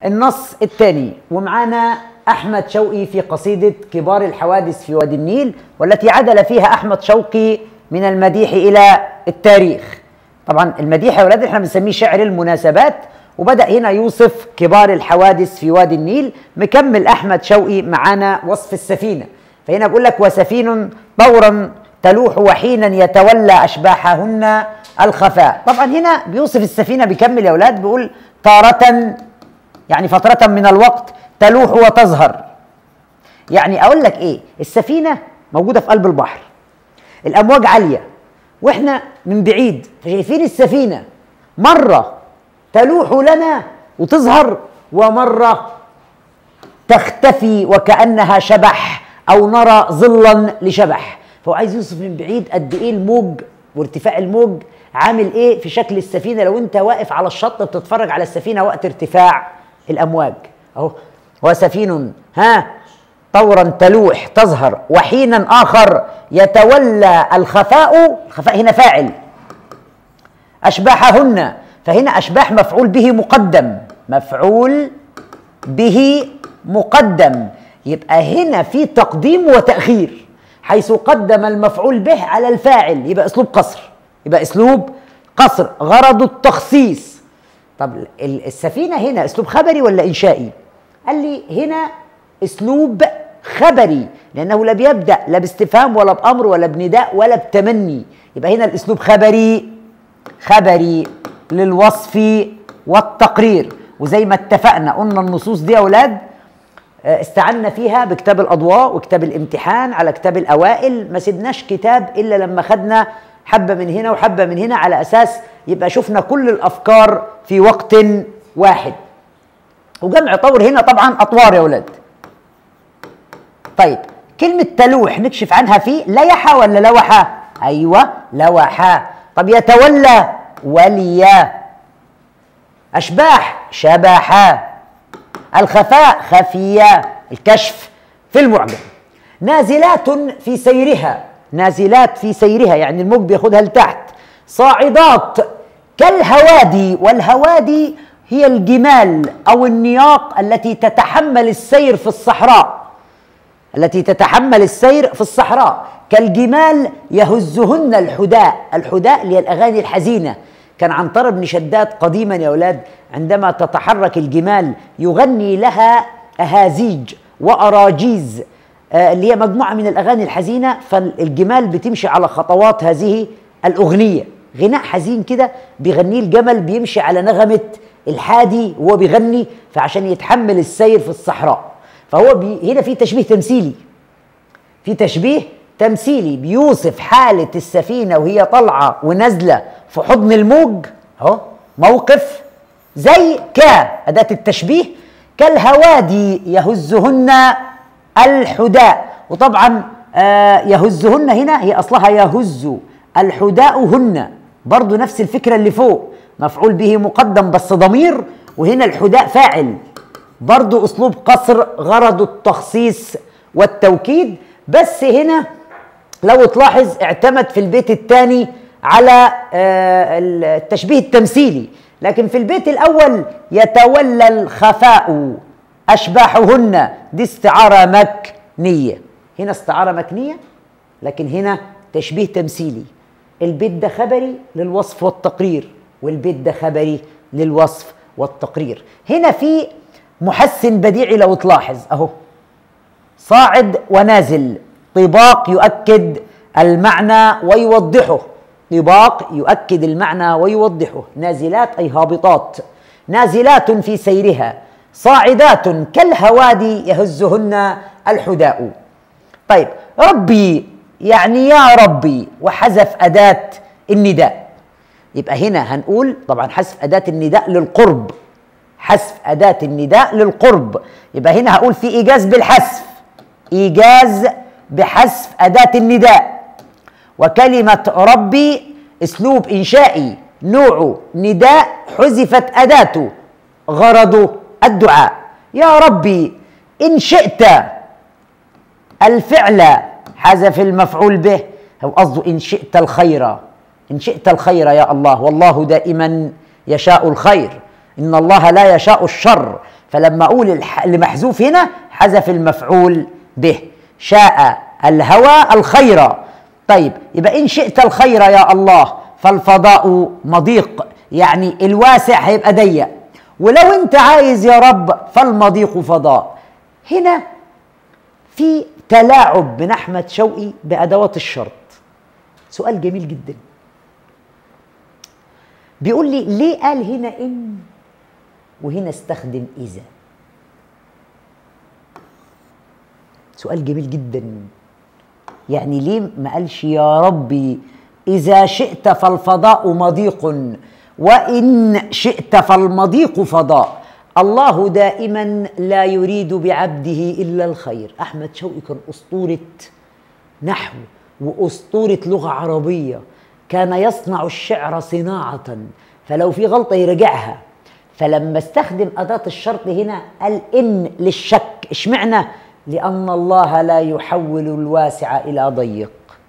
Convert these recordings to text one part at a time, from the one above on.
النص الثاني ومعانا أحمد شوقي في قصيدة كبار الحوادث في وادي النيل والتي عدل فيها أحمد شوقي من المديح إلى التاريخ طبعا المديح يا ولاد احنا بنسميه شعر المناسبات وبدأ هنا يوصف كبار الحوادث في وادي النيل مكمل أحمد شوقي معانا وصف السفينة فهنا بقول لك وسفين طورا تلوح وحينا يتولى أشباحهن الخفاء طبعا هنا بيوصف السفينة بيكمل يا أولاد بيقول تارة يعني فترة من الوقت تلوح وتزهر يعني أقول لك إيه السفينة موجودة في قلب البحر الأمواج عالية وإحنا من بعيد شايفين السفينة مرة تلوح لنا وتظهر ومرة تختفي وكأنها شبح أو نرى ظلا لشبح فهو عايز يوصف من بعيد قد إيه الموج وارتفاع الموج عامل إيه في شكل السفينة لو أنت واقف على الشط بتتفرج على السفينة وقت ارتفاع الأمواج أهو وسفين ها طورا تلوح تظهر وحينا آخر يتولى الخفاء الخفاء هنا فاعل أشباحهن فهنا أشباح مفعول به مقدم مفعول به مقدم يبقى هنا في تقديم وتأخير حيث قدم المفعول به على الفاعل يبقى أسلوب قصر يبقى أسلوب قصر غرض التخصيص طب السفينة هنا أسلوب خبري ولا إنشائي قال لي هنا أسلوب خبري لأنه لا بيبدأ لا باستفهام ولا بأمر ولا بنداء ولا بتمني يبقى هنا الأسلوب خبري خبري للوصف والتقرير وزي ما اتفقنا قلنا النصوص دي يا أولاد استعنا فيها بكتاب الأضواء وكتاب الامتحان على كتاب الأوائل ما سيبناش كتاب إلا لما خدنا حبة من هنا وحبة من هنا على أساس يبقى شفنا كل الأفكار في وقت واحد وجمع طور هنا طبعا أطوار يا أولاد طيب كلمة تلوح نكشف عنها في ليحة ولا لوحة أيوة لوحة طب يتولى وليا أشباح شبحا الخفاء خفيا الكشف في المعجم نازلات في سيرها نازلات في سيرها يعني الموج بياخدها لتحت صاعدات كالهوادي والهوادي هي الجمال او النياق التي تتحمل السير في الصحراء التي تتحمل السير في الصحراء كالجمال يهزهن الحداء الحداء اللي هي الاغاني الحزينه كان عنتر بن شداد قديما يا اولاد عندما تتحرك الجمال يغني لها اهازيج واراجيز اللي هي مجموعه من الاغاني الحزينه فالجمال بتمشي على خطوات هذه الاغنيه غناء حزين كده بيغنيه الجمل بيمشي على نغمه الحادي وهو بيغني فعشان يتحمل السير في الصحراء فهو بي هنا في تشبيه تمثيلي في تشبيه تمثيلي بيوصف حالة السفينة وهي طالعة ونازلة في حضن الموج اهو موقف زي ك أداة التشبيه كالهوادي يهزهن الحداء وطبعا آه يهزهن هنا هي أصلها يهز الحداء هن برضو نفس الفكرة اللي فوق مفعول به مقدم بس ضمير وهنا الحداء فاعل برضو أسلوب قصر غرض التخصيص والتوكيد بس هنا لو تلاحظ اعتمد في البيت الثاني على التشبيه التمثيلي لكن في البيت الأول يتولى الخفاء أشباحهن دي استعارة مكنية هنا استعارة مكنية لكن هنا تشبيه تمثيلي البيت ده خبري للوصف والتقرير والبيت ده خبري للوصف والتقرير هنا في محسن بديعي لو تلاحظ اهو صاعد ونازل طباق يؤكد المعنى ويوضحه طباق يؤكد المعنى ويوضحه نازلات اي هابطات نازلات في سيرها صاعدات كالهوادي يهزهن الحداء طيب ربي يعني يا ربي وحذف اداه النداء يبقى هنا هنقول طبعا حذف اداه النداء للقرب حذف أداة النداء للقرب يبقى هنا هقول في إيجاز بالحذف إيجاز بحذف أداة النداء وكلمة ربي أسلوب إنشائي نوعه نداء حذفت أداته غرضه الدعاء يا ربي إن شئت الفعل حذف المفعول به هو قصده إن شئت الخير إن شئت الخير يا الله والله دائما يشاء الخير إن الله لا يشاء الشر فلما اقول اللي محذوف هنا حذف المفعول به شاء الهوى الخير طيب يبقى ان شئت الخير يا الله فالفضاء مضيق يعني الواسع هيبقى ضيق ولو انت عايز يا رب فالمضيق فضاء هنا في تلاعب من احمد شوقي بادوات الشرط سؤال جميل جدا بيقول لي ليه قال هنا ان وهنا استخدم اذا سؤال جميل جدا يعني ليه ما قالش يا ربي اذا شئت فالفضاء مضيق وان شئت فالمضيق فضاء الله دائما لا يريد بعبده الا الخير احمد شوقي كان اسطوره نحو واسطوره لغه عربيه كان يصنع الشعر صناعه فلو في غلطه يرجعها فلما استخدم اداه الشرط هنا قال ان للشك اشمعنى لان الله لا يحول الواسع الى ضيق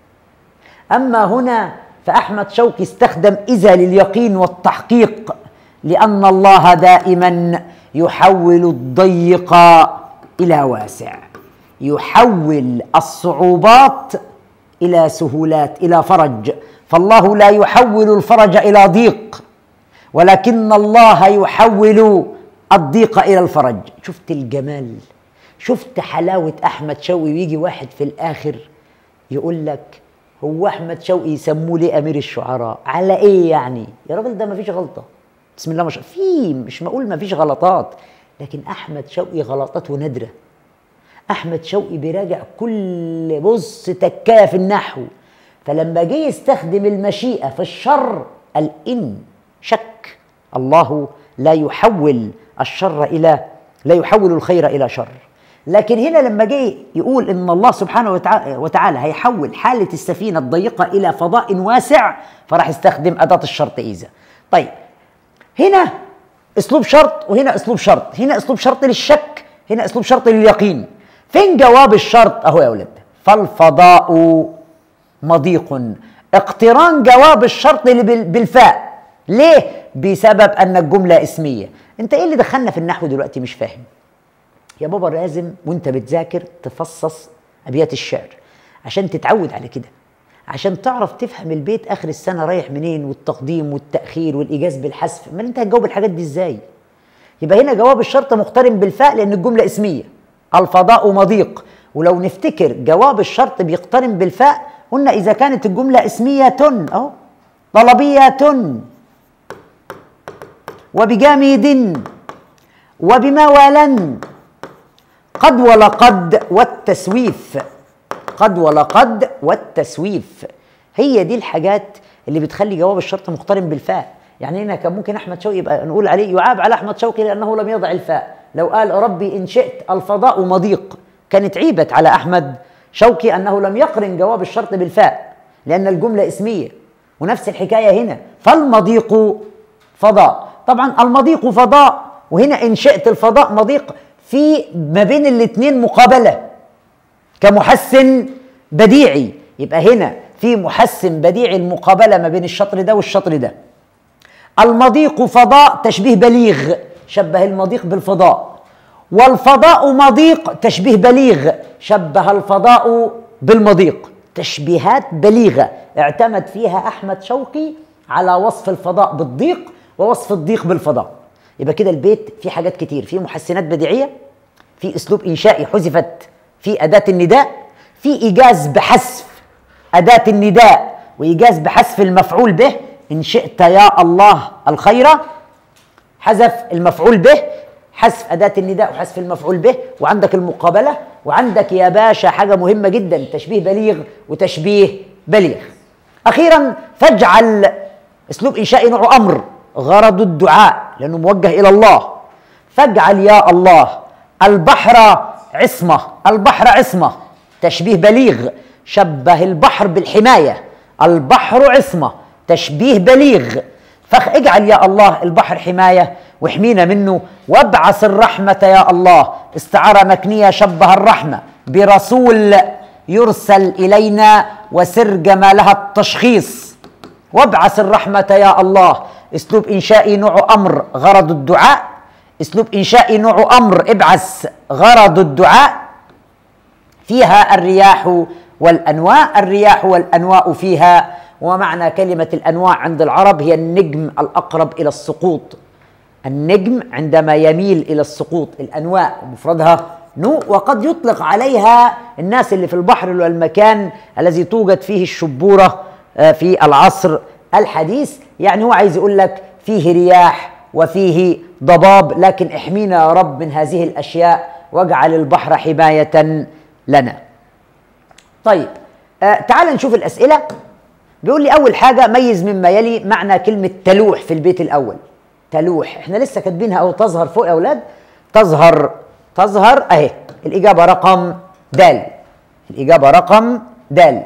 اما هنا فاحمد شوقي استخدم اذا لليقين والتحقيق لان الله دائما يحول الضيق الى واسع يحول الصعوبات الى سهولات الى فرج فالله لا يحول الفرج الى ضيق ولكن الله يحول الضيق الى الفرج شفت الجمال شفت حلاوه احمد شوقي ويجي واحد في الاخر يقول لك هو احمد شوقي يسموه ليه امير الشعراء على ايه يعني يا راجل ده مفيش غلطه بسم الله ما شاء في مش معقول مفيش غلطات لكن احمد شوقي غلطاته نادره احمد شوقي بيراجع كل بص تكايه في النحو فلما جه يستخدم المشيئه في الشر قال ان شك الله لا يحول الشر الى لا يحول الخير الى شر لكن هنا لما جه يقول ان الله سبحانه وتعالى هيحول حاله السفينه الضيقه الى فضاء واسع فراح يستخدم اداه الشرط اذا طيب هنا اسلوب شرط وهنا اسلوب شرط هنا اسلوب شرط للشك هنا اسلوب شرط لليقين فين جواب الشرط اهو يا اولاد فالفضاء مضيق اقتران جواب الشرط اللي بالفاء ليه بسبب ان الجمله اسميه انت ايه اللي دخلنا في النحو دلوقتي مش فاهم يا بابا لازم وانت بتذاكر تفصص ابيات الشعر عشان تتعود على كده عشان تعرف تفهم البيت اخر السنه رايح منين والتقديم والتاخير والايجاز بالحذف ما انت هتجاوب الحاجات دي ازاي يبقى هنا جواب الشرط مقترن بالفاء لان الجمله اسميه الفضاء مضيق ولو نفتكر جواب الشرط بيقترن بالفاء قلنا اذا كانت الجمله اسميه اهو طلبيه وبجامد وبما ولن قد ولقد والتسويف قد ولقد والتسويف هي دي الحاجات اللي بتخلي جواب الشرط مقترن بالفاء يعني هنا كان ممكن احمد شوقي يبقى نقول عليه يعاب على احمد شوقي لانه لم يضع الفاء لو قال ربي ان شئت الفضاء مضيق كانت عيبت على احمد شوقي انه لم يقرن جواب الشرط بالفاء لان الجمله اسميه ونفس الحكايه هنا فالمضيق فضاء طبعا المضيق فضاء وهنا ان شئت الفضاء مضيق في ما بين الاثنين مقابله كمحسن بديعي يبقى هنا في محسن بديعي المقابله ما بين الشطر ده والشطر ده المضيق فضاء تشبيه بليغ شبه المضيق بالفضاء والفضاء مضيق تشبيه بليغ شبه الفضاء بالمضيق تشبيهات بليغه اعتمد فيها احمد شوقي على وصف الفضاء بالضيق ووصف الضيق بالفضاء يبقى كده البيت فيه حاجات كتير فيه محسنات بديعيه في اسلوب انشائي حذفت في اداه النداء في ايجاز بحذف اداه النداء وايجاز بحذف المفعول به ان شئت يا الله الخير حذف المفعول به حذف اداه النداء وحذف المفعول به وعندك المقابله وعندك يا باشا حاجه مهمه جدا تشبيه بليغ وتشبيه بليغ اخيرا فاجعل اسلوب انشائي نوع امر غرض الدعاء لانه موجه الى الله فاجعل يا الله البحر عصمة البحر عصمة تشبيه بليغ شبه البحر بالحماية البحر عصمة تشبيه بليغ فاجعل يا الله البحر حماية واحمينا منه وابعث الرحمة يا الله استعارة مكنية شبه الرحمة برسول يرسل إلينا وسر جمالها التشخيص وابعث الرحمة يا الله اسلوب إنشائي نوع أمر غرض الدعاء اسلوب انشائي نوع امر ابعث غرض الدعاء فيها الرياح والانواء الرياح والانواء فيها ومعنى كلمه الانواع عند العرب هي النجم الاقرب الى السقوط النجم عندما يميل الى السقوط الانواء مفردها نو وقد يطلق عليها الناس اللي في البحر والمكان الذي توجد فيه الشبوره آه، في العصر الحديث يعني هو عايز يقول لك فيه رياح وفيه ضباب لكن احمينا يا رب من هذه الاشياء واجعل البحر حمايه لنا. طيب آه تعال نشوف الاسئله بيقول لي اول حاجه ميز مما يلي معنى كلمه تلوح في البيت الاول. تلوح احنا لسه كاتبينها او تظهر فوق يا اولاد تظهر تظهر اهي الاجابه رقم د الاجابه رقم د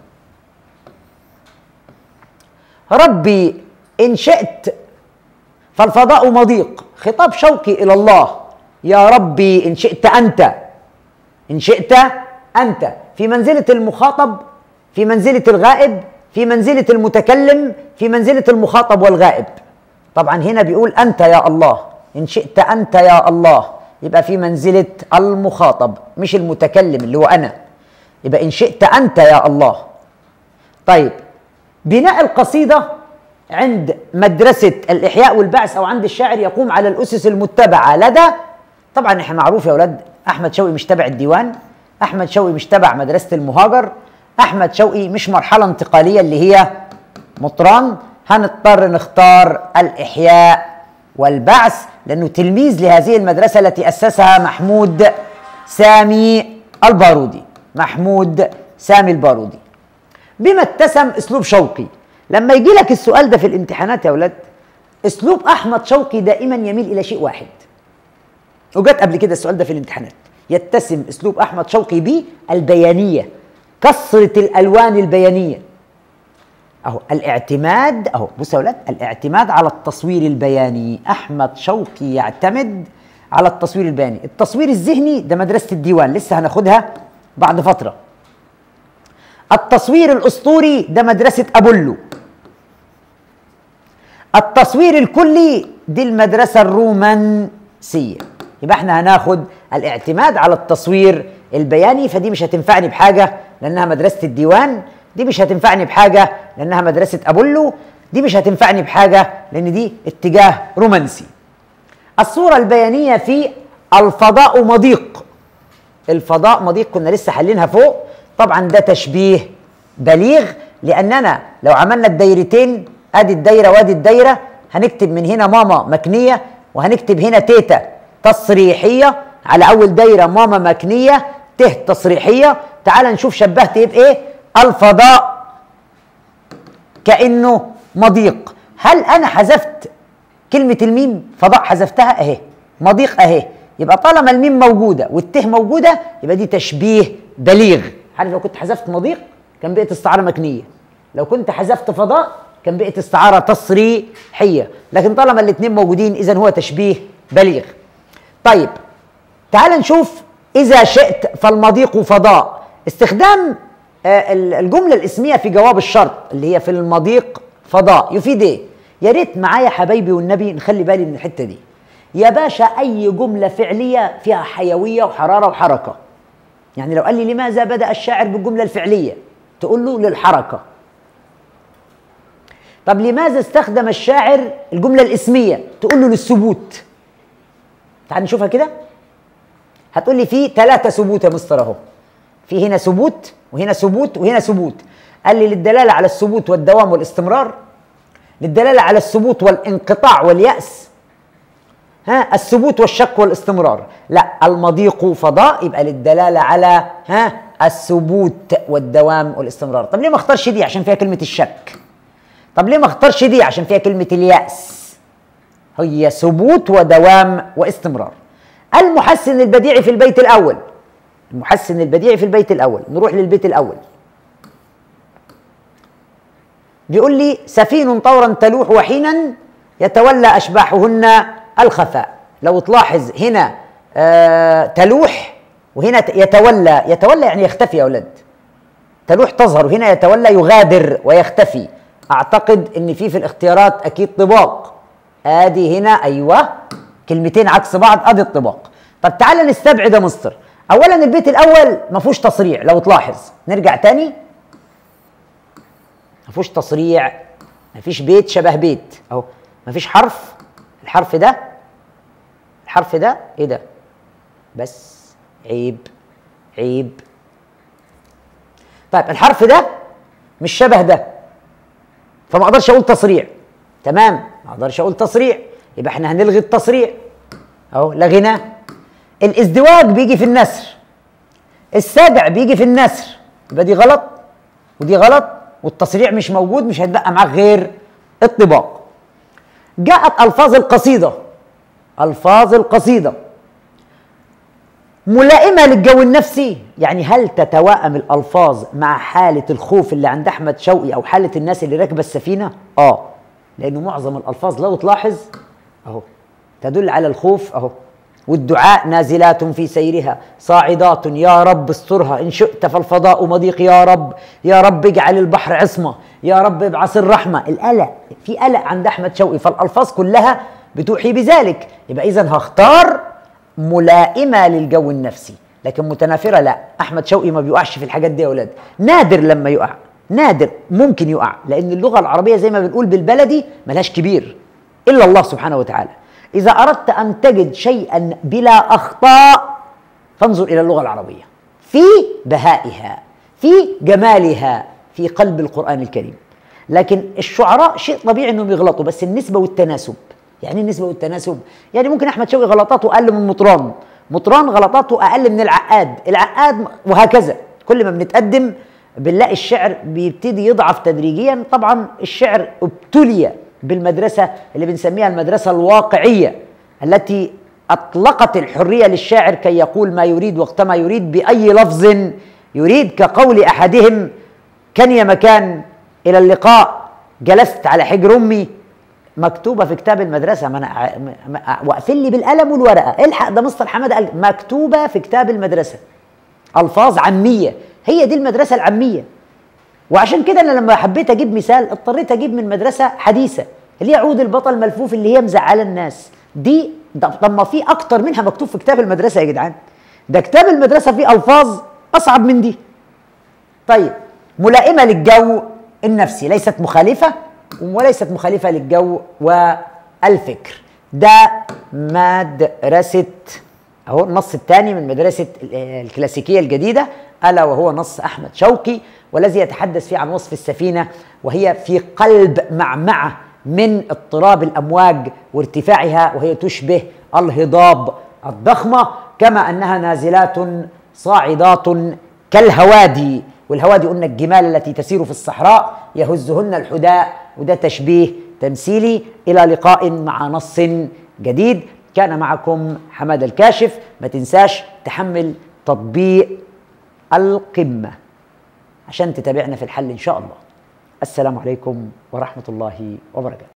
ربي ان شئت فالفضاء مضيق خطاب شوقي الى الله يا ربي ان شئت انت ان شئت انت في منزله المخاطب في منزله الغائب في منزله المتكلم في منزله المخاطب والغائب طبعا هنا بيقول انت يا الله ان شئت انت يا الله يبقى في منزله المخاطب مش المتكلم اللي هو انا يبقى ان شئت انت يا الله طيب بناء القصيده عند مدرسة الإحياء والبعث أو عند الشاعر يقوم على الأسس المتبعة لدى طبعا احنا معروف يا أولاد أحمد شوقي مش تبع الديوان أحمد شوقي مش تبع مدرسة المهاجر أحمد شوقي مش مرحلة انتقالية اللي هي مطران هنضطر نختار الإحياء والبعث لأنه تلميذ لهذه المدرسة التي أسسها محمود سامي البارودي محمود سامي البارودي بما اتسم أسلوب شوقي لما يجي لك السؤال ده في الامتحانات يا اولاد اسلوب احمد شوقي دائما يميل الى شيء واحد وجت قبل كده السؤال ده في الامتحانات يتسم اسلوب احمد شوقي بالبيانيه كثره الالوان البيانيه اهو الاعتماد اهو بص يا اولاد الاعتماد على التصوير البياني احمد شوقي يعتمد على التصوير البياني التصوير الذهني ده مدرسه الديوان لسه هناخدها بعد فتره التصوير الاسطوري ده مدرسه ابولو التصوير الكلي دي المدرسة الرومانسية يبقى احنا هناخد الاعتماد على التصوير البياني فدي مش هتنفعني بحاجة لأنها مدرسة الديوان دي مش هتنفعني بحاجة لأنها مدرسة أبولو دي مش هتنفعني بحاجة لأن دي اتجاه رومانسي الصورة البيانية في الفضاء مضيق الفضاء مضيق كنا لسه حلينها فوق طبعا ده تشبيه بليغ لأننا لو عملنا الدايرتين ادي الدايره وادي الدايره هنكتب من هنا ماما مكنيه وهنكتب هنا تيتا تصريحيه على اول دايره ماما مكنيه ت تصريحيه تعال نشوف شبهت ايه بايه الفضاء كانه مضيق هل انا حذفت كلمه الميم فضاء حذفتها اهي مضيق اهي يبقى طالما الميم موجوده والته موجوده يبقى دي تشبيه بليغ عارف لو كنت حذفت مضيق كان بقت استعاره مكنيه لو كنت حذفت فضاء كان بقت استعارة تصريحية لكن طالما الاثنين موجودين إذا هو تشبيه بليغ طيب تعال نشوف إذا شئت فالمضيق فضاء استخدام آه، الجملة الاسمية في جواب الشرط اللي هي في المضيق فضاء يفيد ايه؟ يا ريت معايا حبايبي والنبي نخلي بالي من الحتة دي يا باشا أي جملة فعلية فيها حيوية وحرارة وحركة يعني لو قال لي لماذا بدأ الشاعر بالجملة الفعلية تقول له للحركة طب لماذا استخدم الشاعر الجملة الاسمية تقول له للثبوت تعال نشوفها كده هتقول لي في ثلاثة ثبوت يا مستر اهو في هنا ثبوت وهنا ثبوت وهنا ثبوت قال لي للدلالة على الثبوت والدوام والاستمرار للدلالة على الثبوت والانقطاع واليأس ها الثبوت والشك والاستمرار لا المضيق فضاء يبقى للدلالة على ها الثبوت والدوام والاستمرار طب ليه ما اختارش دي عشان فيها كلمة الشك طب ليه ما اختارش دي عشان فيها كلمة اليأس هي ثبوت ودوام واستمرار المحسن البديعي في البيت الأول المحسن البديعي في البيت الأول نروح للبيت الأول بيقول لي سفين طورا تلوح وحينا يتولى أشباحهن الخفاء لو تلاحظ هنا آه تلوح وهنا يتولى يتولى يعني يختفي يا أولاد تلوح تظهر هنا يتولى يغادر ويختفي اعتقد ان في في الاختيارات اكيد طباق ادي هنا ايوه كلمتين عكس بعض ادي الطباق طب تعالى نستبعد يا مستر اولا البيت الاول ما فيهوش تصريع لو تلاحظ نرجع تاني ما فيهوش تصريع ما فيش بيت شبه بيت اهو ما فيش حرف الحرف ده الحرف ده ايه ده بس عيب عيب طيب الحرف ده مش شبه ده فما اقدرش اقول تصريع تمام ما اقدرش اقول تصريع يبقى احنا هنلغي التصريع اهو لغيناه الازدواج بيجي في النسر السبع بيجي في النسر يبقى دي غلط ودي غلط والتصريع مش موجود مش هيتبقى معاك غير الطباق جاءت الفاظ القصيده الفاظ القصيده ملائمه للجو النفسي يعني هل تتوائم الالفاظ مع حاله الخوف اللي عند احمد شوقي او حاله الناس اللي راكبه السفينه اه لانه معظم الالفاظ لو تلاحظ اهو تدل على الخوف اهو والدعاء نازلات في سيرها صاعدات يا رب استرها ان شئت فالفضاء مضيق يا رب يا رب اجعل البحر عصمه يا رب ابعث الرحمه القلق في قلق عند احمد شوقي فالالفاظ كلها بتوحي بذلك يبقى اذا هختار ملائمه للجو النفسي لكن متنافره لا احمد شوقي ما بيقعش في الحاجات دي يا اولاد نادر لما يقع نادر ممكن يقع لان اللغه العربيه زي ما بنقول بالبلدي ملهاش كبير الا الله سبحانه وتعالى اذا اردت ان تجد شيئا بلا اخطاء فانظر الى اللغه العربيه في بهائها في جمالها في قلب القران الكريم لكن الشعراء شيء طبيعي انهم يغلطوا بس النسبه والتناسب يعني النسبه والتناسب يعني ممكن احمد شوقي غلطاته اقل من مطران مطران غلطاته اقل من العقاد العقاد وهكذا كل ما بنتقدم بنلاقي الشعر بيبتدي يضعف تدريجيا طبعا الشعر ابتلي بالمدرسه اللي بنسميها المدرسه الواقعيه التي اطلقت الحريه للشاعر كي يقول ما يريد وقت ما يريد باي لفظ يريد كقول احدهم كان يا مكان الى اللقاء جلست على حجر امي مكتوبه في كتاب المدرسه ما انا واقفل لي بالقلم والورقه الحق ده مستر حماده قال مكتوبه في كتاب المدرسه الفاظ عاميه هي دي المدرسه العاميه وعشان كده انا لما حبيت اجيب مثال اضطريت اجيب من مدرسه حديثه اللي هي عود البطل ملفوف اللي هي مزعله الناس دي طب ما في اكتر منها مكتوب في كتاب المدرسه يا جدعان ده كتاب المدرسه فيه الفاظ اصعب من دي طيب ملائمه للجو النفسي ليست مخالفه وليست مخالفه للجو والفكر ده مدرسه اهو النص الثاني من مدرسه الكلاسيكيه الجديده الا وهو نص احمد شوقي والذي يتحدث فيه عن وصف السفينه وهي في قلب معمعه من اضطراب الامواج وارتفاعها وهي تشبه الهضاب الضخمه كما انها نازلات صاعدات كالهوادي والهوادي قلنا الجمال التي تسير في الصحراء يهزهن الحداء وده تشبيه تمثيلي الى لقاء مع نص جديد كان معكم حماد الكاشف ما تنساش تحمل تطبيق القمه عشان تتابعنا في الحل ان شاء الله السلام عليكم ورحمه الله وبركاته